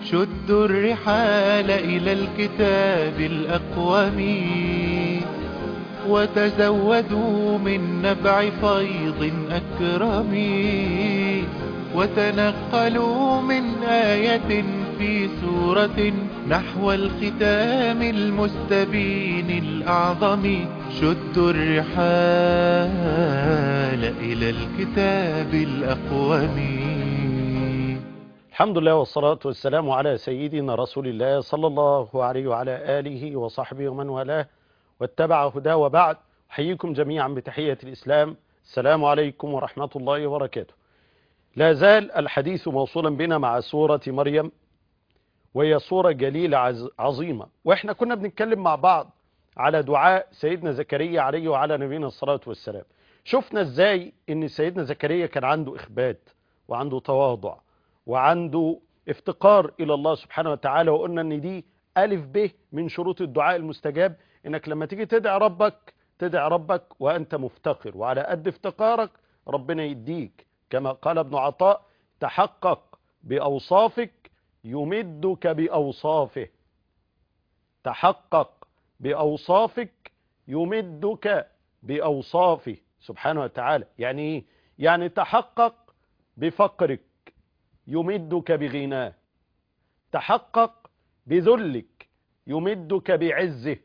شدوا الرحال إلى الكتاب الأقوم وتزودوا من نبع فيض أكرم وتنقلوا من آية في سورة نحو الختام المستبين الأعظم شدوا الرحال إلى الكتاب الأقوم الحمد لله والصلاة والسلام على سيدنا رسول الله صلى الله عليه وعلى آله وصحبه ومن والاه واتبع هداه وبعد أحييكم جميعا بتحية الإسلام السلام عليكم ورحمة الله وبركاته لا زال الحديث موصولا بنا مع سورة مريم وهي سورة جليلة عز- عظيمة واحنا كنا بنتكلم مع بعض على دعاء سيدنا زكريا عليه وعلى نبينا الصلاة والسلام شفنا ازاي ان سيدنا زكريا كان عنده اخبات وعنده تواضع وعنده افتقار الى الله سبحانه وتعالى وقلنا ان دي الف ب من شروط الدعاء المستجاب انك لما تيجي تدعي ربك تدعي ربك وانت مفتقر وعلى قد افتقارك ربنا يديك كما قال ابن عطاء تحقق باوصافك يمدك باوصافه تحقق باوصافك يمدك باوصافه سبحانه وتعالى يعني ايه يعني تحقق بفقرك يمدك بغناه تحقق بذلك يمدك بعزه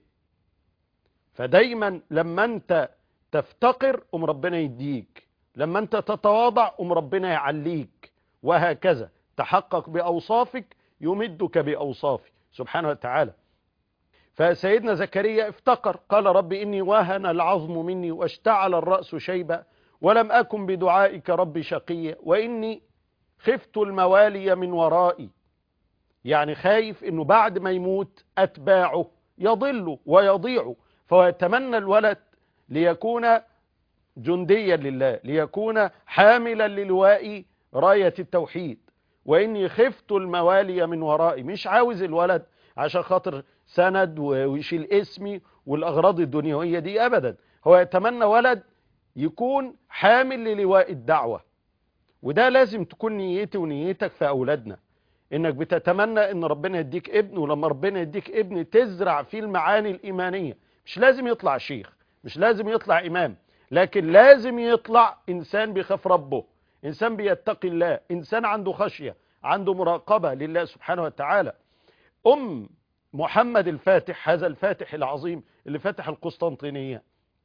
فدايما لما انت تفتقر ام ربنا يديك لما انت تتواضع ام ربنا يعليك وهكذا تحقق باوصافك يمدك باوصافه سبحانه وتعالى فسيدنا زكريا افتقر قال رب اني وهن العظم مني واشتعل الراس شيبا ولم اكن بدعائك رب شقيا واني خفت الموالي من ورائي يعني خايف انه بعد ما يموت اتباعه يضلوا ويضيعوا فهو يتمنى الولد ليكون جنديا لله ليكون حاملا للواء راية التوحيد واني خفت الموالي من ورائي مش عاوز الولد عشان خاطر سند ويشيل اسمي والاغراض الدنيوية دي ابدا هو يتمنى ولد يكون حامل للواء الدعوة وده لازم تكون نيتي ونيتك في أولادنا إنك بتتمنى إن ربنا يديك ابن ولما ربنا يديك ابن تزرع فيه المعاني الإيمانية مش لازم يطلع شيخ مش لازم يطلع إمام لكن لازم يطلع إنسان بيخاف ربه إنسان بيتقي الله إنسان عنده خشية عنده مراقبة لله سبحانه وتعالى أم محمد الفاتح هذا الفاتح العظيم اللي فتح القسطنطينية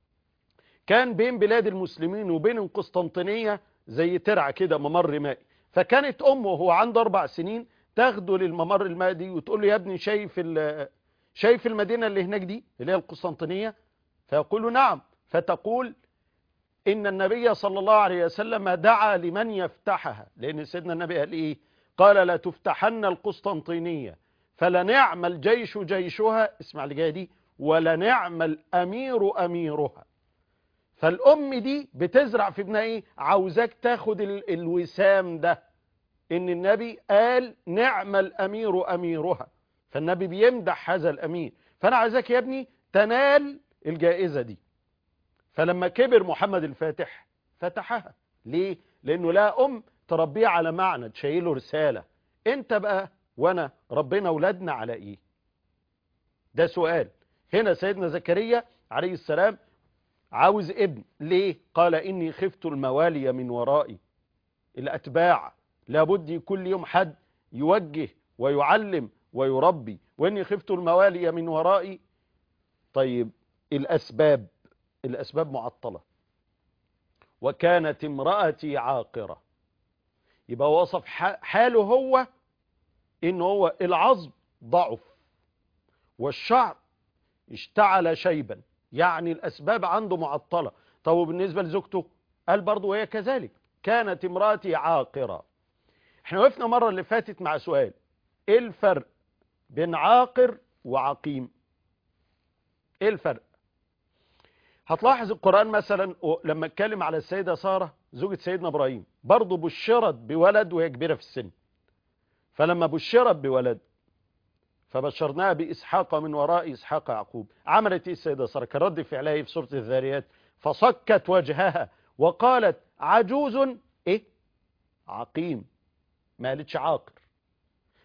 كان بين بلاد المسلمين وبين القسطنطينية زي ترعة كده ممر مائي فكانت امه وهو عنده اربع سنين تاخده للممر المائي دي وتقول له يا ابني شايف ال- شايف المدينة اللي هناك دي اللي هي القسطنطينية فيقول له نعم فتقول ان النبي صلى الله عليه وسلم دعا لمن يفتحها لان سيدنا النبي قال ايه قال لا تفتحن القسطنطينية فلنعم الجيش جيشها اسمع اللي جايه دي ولنعم الامير اميرها فالام دي بتزرع في ابنها ايه عاوزاك تاخد ال- الوسام ده ان النبي قال نعم الامير اميرها فالنبي بيمدح هذا الامير فانا عايزاك يا ابني تنال الجائزة دي فلما كبر محمد الفاتح فتحها ليه لانه لا ام تربيه على معنى تشيله رسالة انت بقى وانا ربنا ولادنا على ايه ده سؤال هنا سيدنا زكريا عليه السلام عاوز ابن ليه قال إني خفت الموالي من ورائي الأتباع لابد كل يوم حد يوجه ويعلم ويربي وإني خفت الموالي من ورائي طيب الأسباب الأسباب معطلة وكانت امرأتي عاقرة يبقى وصف ح- حاله هو إن هو العظم ضعف والشعر اشتعل شيبا يعني الأسباب عنده معطلة طب وبالنسبة لزوجته قال برضو وهي كذلك كانت امرأتي عاقرة احنا وقفنا مرة اللي فاتت مع سؤال ايه الفرق بين عاقر وعقيم ايه الفرق هتلاحظ القرآن مثلا لما اتكلم على السيدة سارة زوجة سيدنا ابراهيم برضو بشرت بولد وهي كبيرة في السن فلما بشرت بولد فبشرناها بإسحاق من وراء إسحاق يعقوب عملت إيه السيدة سارة كان رد فعلها إيه في سورة الذاريات فصكت وجهها وقالت عجوز إيه عقيم ما قالتش عاقر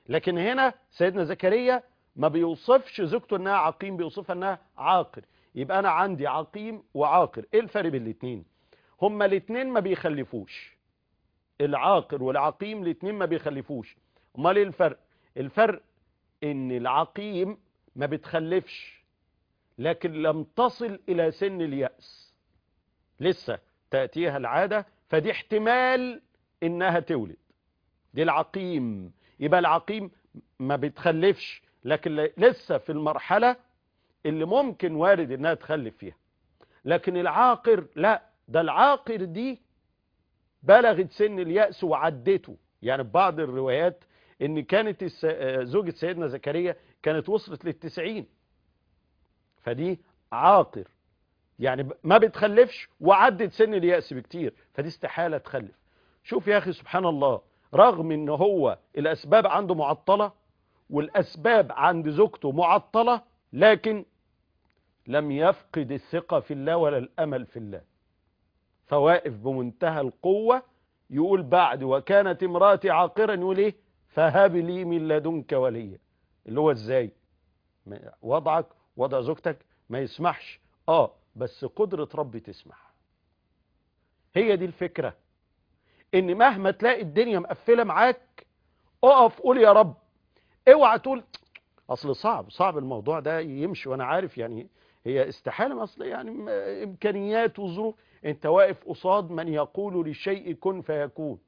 لكن هنا سيدنا زكريا ما بيوصفش زوجته انها عقيم بيوصفها انها عاقر يبقى انا عندي عقيم وعاقر ايه الفرق بين الاثنين هما الاثنين ما بيخلفوش العاقر والعقيم الاثنين ما بيخلفوش امال ايه الفرق الفرق ان العقيم ما بتخلفش لكن لم تصل الى سن اليأس لسه تأتيها العادة فدي احتمال انها تولد دي العقيم يبقى العقيم ما بتخلفش لكن لسه في المرحلة اللي ممكن وارد انها تخلف فيها لكن العاقر لا ده العاقر دي بلغت سن اليأس وعدته يعني في بعض الروايات ان كانت الس... زوجة سيدنا زكريا كانت وصلت للتسعين فدي عاقر يعني ما بتخلفش وعدت سن اليأس بكتير فدي استحالة تخلف شوف يا أخي سبحان الله رغم ان هو الأسباب عنده معطلة والأسباب عند زوجته معطلة لكن لم يفقد الثقة في الله ولا الأمل في الله فواقف بمنتهى القوة يقول بعد وكانت امراتي عاقرا يقول ايه فهب لي من لدنك وليا اللي هو ازاي وضعك وضع زوجتك ما يسمحش اه بس قدرة ربي تسمح هي دي الفكرة ان مهما تلاقي الدنيا مقفلة معاك اقف قول يا رب اوعى تقول اصل صعب صعب الموضوع ده يمشي وانا عارف يعني هي استحالة اصل يعني امكانيات وظروف انت واقف قصاد من يقول للشيء كن فيكون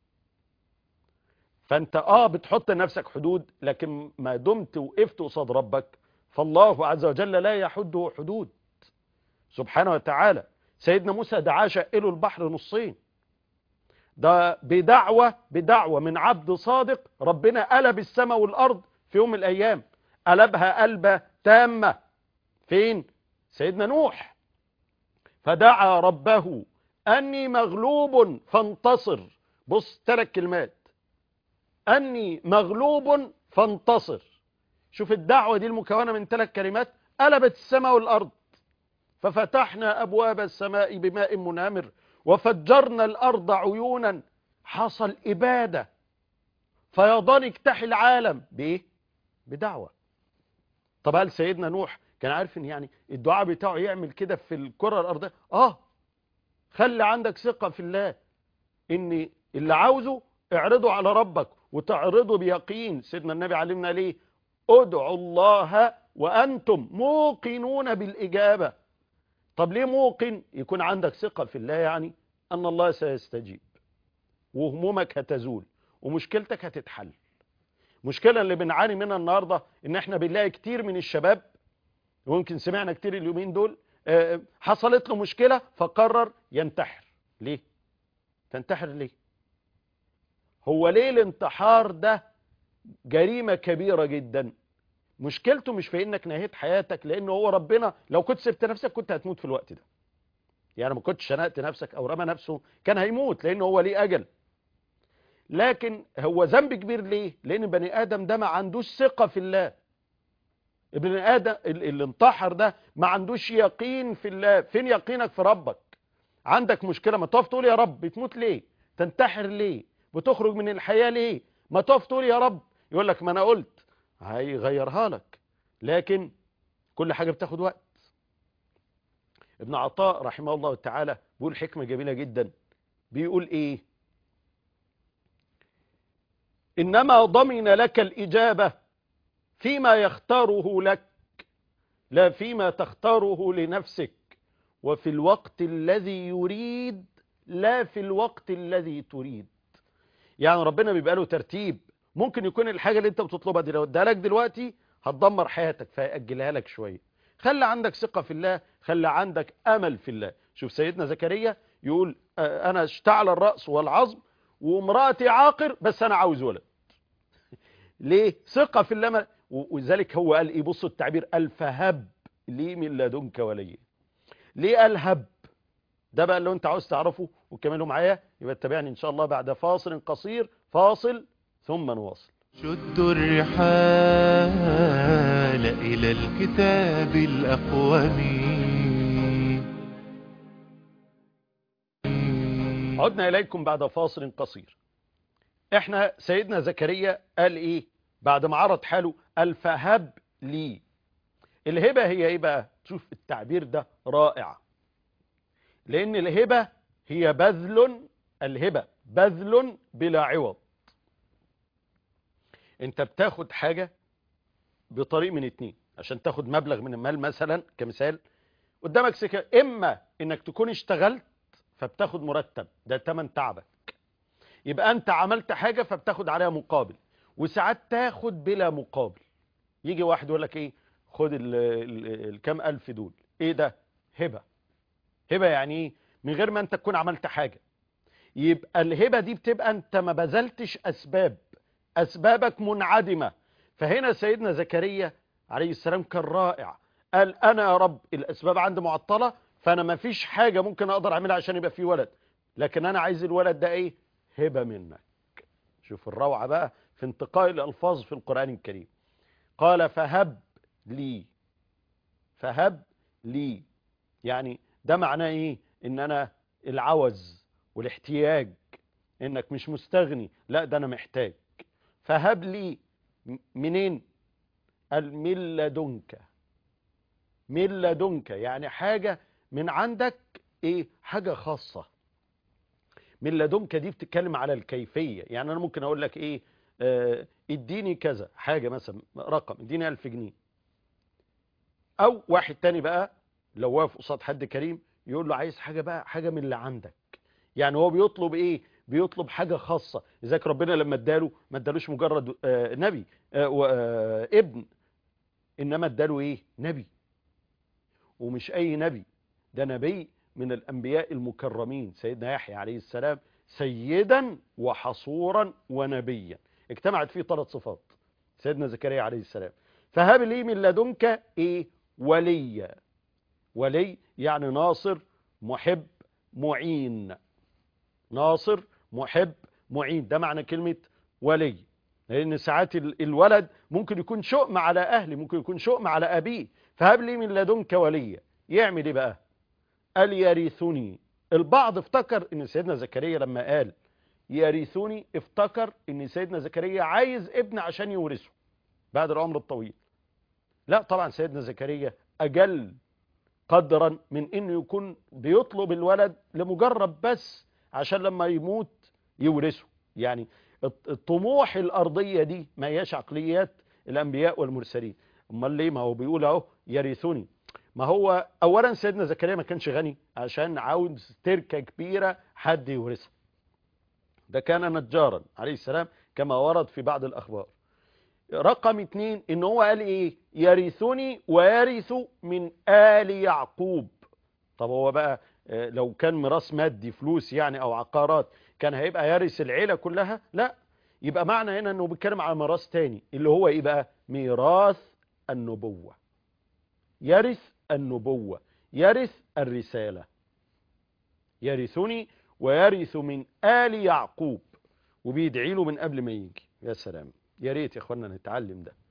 فانت اه بتحط لنفسك حدود لكن ما دمت وقفت قصاد ربك فالله عز وجل لا يحده حدود سبحانه وتعالى سيدنا موسى دعاه شقله البحر نصين ده بدعوة بدعوة من عبد صادق ربنا قلب السماء والأرض في يوم من الأيام قلبها قلبة تامة فين سيدنا نوح فدعا ربه أني مغلوب فانتصر بص ثلاث كلمات أني مغلوب فانتصر شوف الدعوة دي المكونة من ثلاث كلمات قلبت السماء والأرض ففتحنا أبواب السماء بماء منامر وفجرنا الأرض عيونا حصل إبادة فيضان اجتاح العالم بإيه؟ بدعوة طب هل سيدنا نوح كان عارف ان يعني الدعاء بتاعه يعمل كده في الكرة الأرضية آه خلي عندك ثقة في الله ان اللي عاوزه اعرضه على ربك وتعرضه بيقين سيدنا النبي علمنا ليه ادعوا الله وأنتم موقنون بالإجابة طب ليه موقن يكون عندك ثقة في الله يعني أن الله سيستجيب وهمومك هتزول ومشكلتك هتتحل مشكلة اللي بنعاني منها النهاردة ان احنا بنلاقي كتير من الشباب ويمكن سمعنا كتير اليومين دول حصلت له مشكلة فقرر ينتحر ليه تنتحر ليه هو ليه الانتحار ده جريمة كبيرة جدا مشكلته مش في انك نهيت حياتك لان هو ربنا لو كنت سبت نفسك كنت هتموت في الوقت ده يعني ما كنتش شنقت نفسك او رمى نفسه كان هيموت لان هو ليه اجل لكن هو ذنب كبير ليه لان بني ادم ده ما عندوش ثقة في الله ابن ادم اللي انتحر ده ما عندوش يقين في الله فين يقينك في ربك عندك مشكلة ما تقف تقول يا رب بتموت ليه تنتحر ليه بتخرج من الحياة ليه ما تقف تقول يا رب يقول لك ما انا قلت هيغيرها لك لكن كل حاجة بتاخد وقت ابن عطاء رحمه الله تعالى بيقول حكمة جميلة جدا بيقول ايه انما ضمن لك الاجابة فيما يختاره لك لا فيما تختاره لنفسك وفي الوقت الذي يريد لا في الوقت الذي تريد يعني ربنا بيبقى له ترتيب ممكن يكون الحاجة اللي انت بتطلبها دي لو اديها لك دلوقتي هتدمر حياتك فيأجلها لك شوية خلي عندك ثقة في الله خلي عندك أمل في الله شوف سيدنا زكريا يقول أنا اشتعل الرأس والعظم وامرأتي عاقر بس أنا عاوز ولد ليه ثقة في الله وذلك هو قال ايه بصوا التعبير قال فهب لي من لدنك وليا ليه قال هب ده بقى اللي انت عاوز تعرفه وكملوا معايا يبقى اتبعني ان شاء الله بعد فاصل قصير فاصل ثم نواصل شدوا الرحال إلى الكتاب الأقوم عدنا إليكم بعد فاصل قصير احنا سيدنا زكريا قال ايه بعد ما عرض حاله قال فهب لي الهبة هي ايه بقى شوف التعبير ده رائع لان الهبة هي بذل الهبة بذل بلا عوض انت بتاخد حاجة بطريق من اتنين عشان تاخد مبلغ من المال مثلا كمثال قدامك سكة اما انك تكون اشتغلت فبتاخد مرتب ده تمن تعبك يبقى انت عملت حاجة فبتاخد عليها مقابل وساعات تاخد بلا مقابل يجي واحد يقول لك ايه خد ال- ال- الكام الف دول ايه ده هبة هبة يعني ايه من غير ما انت تكون عملت حاجة يبقى الهبة دي بتبقى انت ما بذلتش اسباب اسبابك منعدمة فهنا سيدنا زكريا عليه السلام كان رائع قال انا يا رب الاسباب عندي معطلة فانا ما فيش حاجة ممكن اقدر اعملها عشان يبقى في ولد لكن انا عايز الولد ده ايه هبة منك شوف الروعة بقى في انتقاء الالفاظ في القرآن الكريم قال فهب لي فهب لي يعني ده معناه ايه ان انا العوز والاحتياج انك مش مستغني لا ده انا محتاج فهب لي م- منين قال من لدنك من لدنك يعني حاجة من عندك ايه حاجة خاصة من لدنك دي بتتكلم على الكيفية يعني انا ممكن اقول لك ايه آه اديني كذا حاجة مثلا رقم اديني الف جنيه او واحد تاني بقى لو واقف قصاد حد كريم يقول له عايز حاجة بقى حاجة من اللي عندك يعني هو بيطلب ايه بيطلب حاجة خاصة لذلك ربنا لما اداله ما ادالوش مجرد آه نبي آه آه ابن انما اداله ايه نبي ومش اي نبي ده نبي من الانبياء المكرمين سيدنا يحيى عليه السلام سيدا وحصورا ونبيا اجتمعت فيه ثلاث صفات سيدنا زكريا عليه السلام فهب لي من لدنك ايه وليا ولي يعني ناصر محب معين ناصر محب معين ده معنى كلمة ولي لأن ساعات ال- الولد ممكن يكون شؤم على أهلي ممكن يكون شؤم على أبيه فهب لي من لدنك وليا يعمل ايه بقى قال يرثني البعض افتكر ان سيدنا زكريا لما قال يرثني افتكر ان سيدنا زكريا عايز ابن عشان يورثه بعد العمر الطويل لا طبعا سيدنا زكريا اجل قدرا من انه يكون بيطلب الولد لمجرد بس عشان لما يموت يورثه يعني الط- الطموح الارضيه دي ما هياش عقليات الانبياء والمرسلين امال ليه ما هو بيقول اهو يرثني ما هو اولا سيدنا زكريا ما كانش غني عشان عاوز تركه كبيره حد يورثها ده كان نجارا عليه السلام كما ورد في بعض الاخبار رقم اتنين ان هو قال ايه يرثني ويرث من آل يعقوب طب هو بقى آه، لو كان ميراث مادي فلوس يعني او عقارات كان هيبقى يرث العيلة كلها لا يبقى معنى هنا انه بيتكلم على ميراث تاني اللي هو ايه بقى ميراث النبوة يرث النبوة يرث الرسالة يرثني ويرث من آل يعقوب وبيدعي له من قبل ما يجي يا سلام يا ريت يا اخوانا نتعلم ده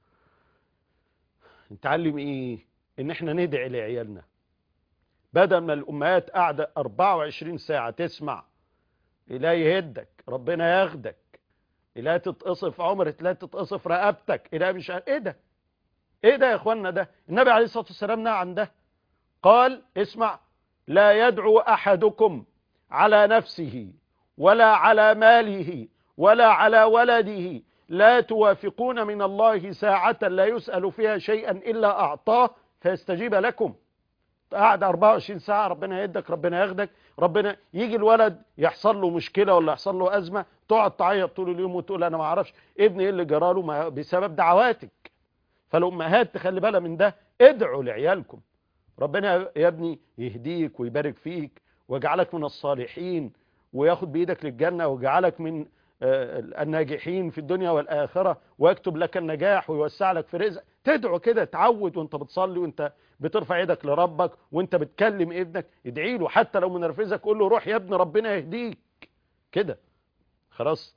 نتعلم ايه ان احنا ندعي لعيالنا بدل ما الامهات قاعده 24 ساعه تسمع لا يهدك ربنا ياخدك لا تتقصف عمرك لا تتقصف رقبتك لا مش عارف- ايه ده ايه ده يا اخوانا ده النبي عليه الصلاه والسلام نهى عن ده قال اسمع لا يدعو احدكم على نفسه ولا على ماله ولا على ولده لا توافقون من الله ساعة لا يسأل فيها شيئا إلا أعطاه فيستجيب لكم قاعد 24 ساعة ربنا يدك ربنا ياخدك ربنا يجي الولد يحصل له مشكلة ولا يحصل له أزمة تقعد تعيط طول اليوم وتقول أنا ما أعرفش ابني إيه اللي جراله ما- بسبب دعواتك فالأمهات تخلي بالها من ده ادعوا لعيالكم ربنا يا ابني يهديك ويبارك فيك ويجعلك من الصالحين وياخد بإيدك للجنة ويجعلك من آه، الناجحين في الدنيا والآخرة ويكتب لك النجاح ويوسع لك في رزق تدعو كده تعود وانت بتصلي وانت بترفع ايدك لربك وانت بتكلم ابنك ادعي له حتى لو منرفزك قول له روح يا ابني ربنا يهديك كده خلاص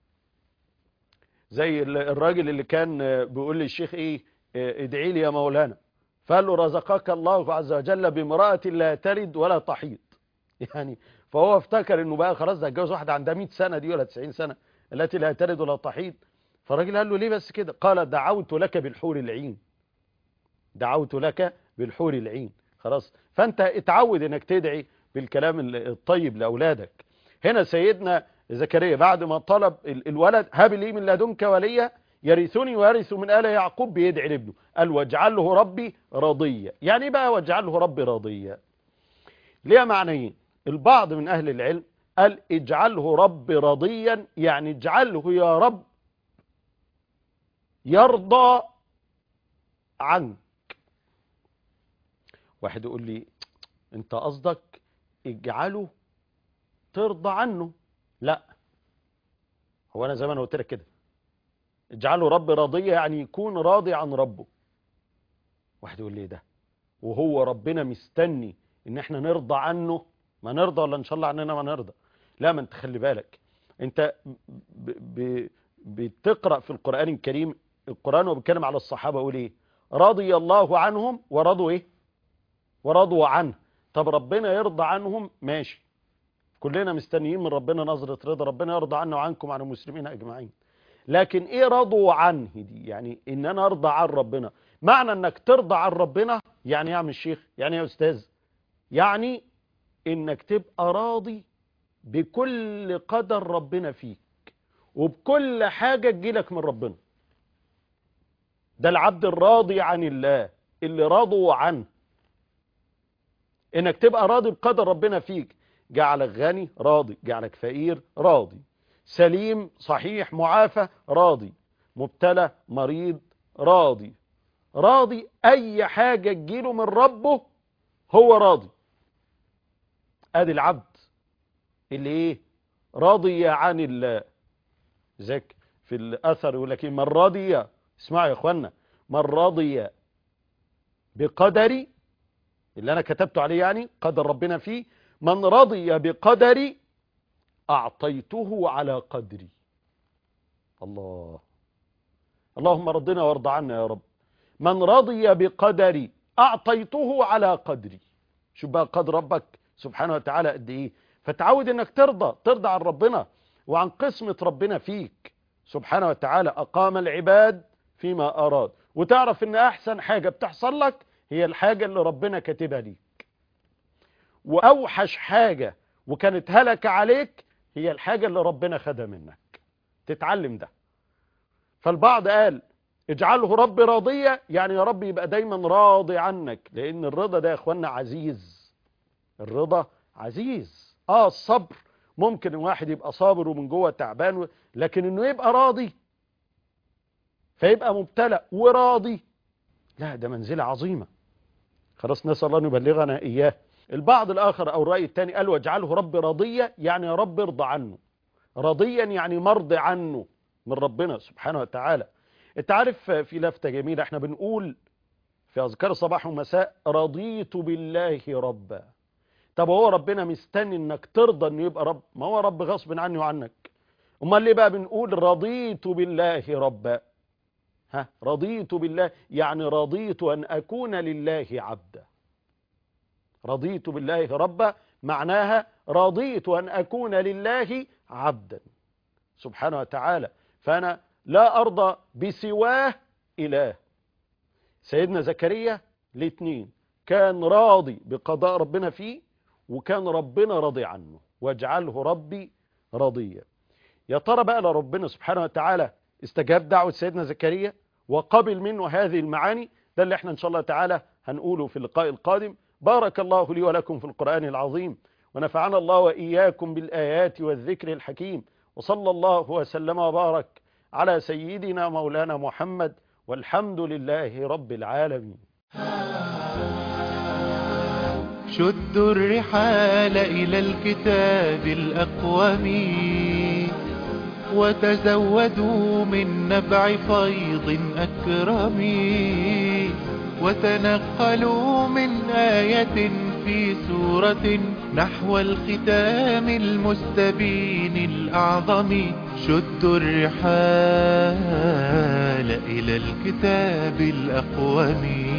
زي ال- الراجل اللي كان آه، بيقول للشيخ ايه آه، ادعي لي يا مولانا فقال له رزقك الله عز وجل بامرأة لا تلد ولا تحيض يعني فهو افتكر انه بقى خلاص ده اتجوز واحده عندها 100 سنه دي ولا 90 سنه التي لا تلد ولا تحيض فالراجل قال له ليه بس كده قال دعوت لك بالحور العين دعوت لك بالحور العين خلاص فانت اتعود انك تدعي بالكلام الطيب لاولادك هنا سيدنا زكريا بعد ما طلب الولد هب لي من لدنك وليا يرثني ويرث من آل يعقوب بيدعي لابنه قال واجعله ربي راضيا يعني ايه بقى واجعله ربي راضيا ليها معنيين البعض من اهل العلم قال اجعله ربي راضيا يعني اجعله يا رب يرضى عنك واحد يقول لي انت قصدك اجعله ترضى عنه لا هو انا زي ما انا قلت لك كده اجعله رب راضيه يعني يكون راضي عن ربه واحد يقول لي ده وهو ربنا مستني ان احنا نرضى عنه ما نرضى ولا ان شاء الله عننا ما نرضى لا ما انت خلي بالك انت ب ب بتقرا في القران الكريم القران وبيتكلم على الصحابه يقول ايه رضي الله عنهم ورضوا ايه ورضوا عنه طب ربنا يرضى عنهم ماشي كلنا مستنيين من ربنا نظرة رضا ربنا يرضى عنا وعنكم عن المسلمين أجمعين لكن ايه رضوا عنه دي يعني ان انا ارضى عن ربنا معنى انك ترضى عن ربنا يعني يا عم الشيخ يعني يا استاذ يعني انك تبقى راضي بكل قدر ربنا فيك وبكل حاجة تجيلك من ربنا ده العبد الراضي عن الله اللي رضوا عنه انك تبقى راضي بقدر ربنا فيك جعلك غني راضي جعلك فقير راضي سليم صحيح معافى راضي مبتلى مريض راضي راضي اي حاجة تجيله من ربه هو راضي ادي العبد اللي ايه راضي عن الله ذاك في الاثر يقول لك من رضي اسمعوا يا اخوانا من رضي بقدري اللي انا كتبته عليه يعني قدر ربنا فيه من رضي بقدري أعطيته على قدري الله اللهم رضنا وارض عنا يا رب من رضي بقدري أعطيته على قدري شوف بقى قدر ربك سبحانه وتعالى قد إيه فتعود إنك ترضى ترضى عن ربنا وعن قسمة ربنا فيك سبحانه وتعالى أقام العباد فيما أراد وتعرف إن أحسن حاجة بتحصل لك هي الحاجة اللي ربنا كاتبها ليك وأوحش حاجة وكانت هلك عليك هي الحاجة اللي ربنا خدها منك تتعلم ده فالبعض قال اجعله رب راضية يعني يا رب يبقى دايما راضي عنك لان الرضا ده يا اخوانا عزيز الرضا عزيز اه الصبر ممكن الواحد يبقى صابر ومن جوه تعبان لكن انه يبقى راضي فيبقى مبتلى وراضي لا ده منزلة عظيمة خلاص نسأل الله أن يبلغنا إياه البعض الآخر أو الرأي الثاني قال واجعله رب راضية يعني يا رب ارضى عنه راضيا يعني مرضي عنه من ربنا سبحانه وتعالى انت عارف في لفتة جميلة احنا بنقول في أذكار الصباح والمساء رضيت بالله ربا طب هو ربنا مستني انك ترضى انه يبقى رب ما هو رب غصب عني وعنك امال ليه بقى بنقول رضيت بالله ربا ها رضيت بالله يعني رضيت ان اكون لله عبدا رضيت بالله ربا معناها رضيت ان اكون لله عبدا سبحانه وتعالى فانا لا ارضى بسواه اله سيدنا زكريا الاثنين كان راضي بقضاء ربنا فيه وكان ربنا راضي عنه واجعله ربي راضيا يا ترى بقى لربنا سبحانه وتعالى استجاب دعوة سيدنا زكريا وقبل منه هذه المعاني ده اللي احنا ان شاء الله تعالى هنقوله في اللقاء القادم بارك الله لي ولكم في القرآن العظيم ونفعنا الله وإياكم بالآيات والذكر الحكيم وصلى الله وسلم وبارك على سيدنا مولانا محمد والحمد لله رب العالمين شدوا الرحال إلى الكتاب الأقوم وتزودوا من نبع فيض أكرم وتنقلوا من آية في سورة نحو الختام المستبين الأعظم شدوا الرحال إلى الكتاب الأقوم